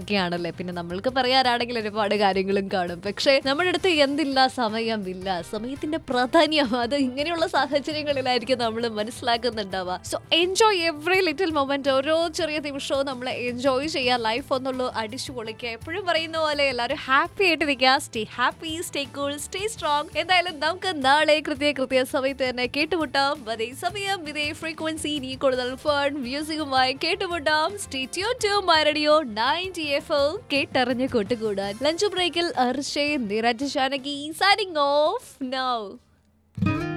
എന്നൊക്കെയാണല്ലേ പിന്നെ നമ്മൾക്ക് പറയാനാണെങ്കിൽ ഒരുപാട് കാര്യങ്ങളും കാണും പക്ഷേ നമ്മുടെ അടുത്ത് എന്തില്ല സമയമില്ല സമയത്തിന്റെ പ്രാധാന്യം അത് ഇങ്ങനെയുള്ള സാഹചര്യങ്ങളിലായിരിക്കും നമ്മൾ മനസ്സിലാക്കുന്നുണ്ടാവുക so enjoy every little moment ഓരോ ചെറിയ നിമിഷവും നമ്മൾ എൻജോയ് ചെയ്യാൻ ലൈഫ് ഒന്നുള്ളൂ അടിച്ചു പൊളിക്കുക എപ്പോഴും പറയുന്ന പോലെ എല്ലാവരും ഹാപ്പി ആയിട്ടിരിക്കുക stay happy stay cool stay strong എന്തായാലും നമുക്ക് നാളെ കൃത്യ കൃത്യ സമയത്ത് തന്നെ കേട്ടുമുട്ടാം അതേ സമയം ഇതേ ഫ്രീക്വൻസി ഇനി കൂടുതൽ ഫൺ മ്യൂസിക്കുമായി കേട്ടുമുട്ടാം stay tune to my radio ninety F കേട്ടറിഞ്ഞ് കൂട്ടുകൂടാൻ ലഞ്ച് ബ്രേക്കിൽ അർഷേ Niraj Janaki signing off now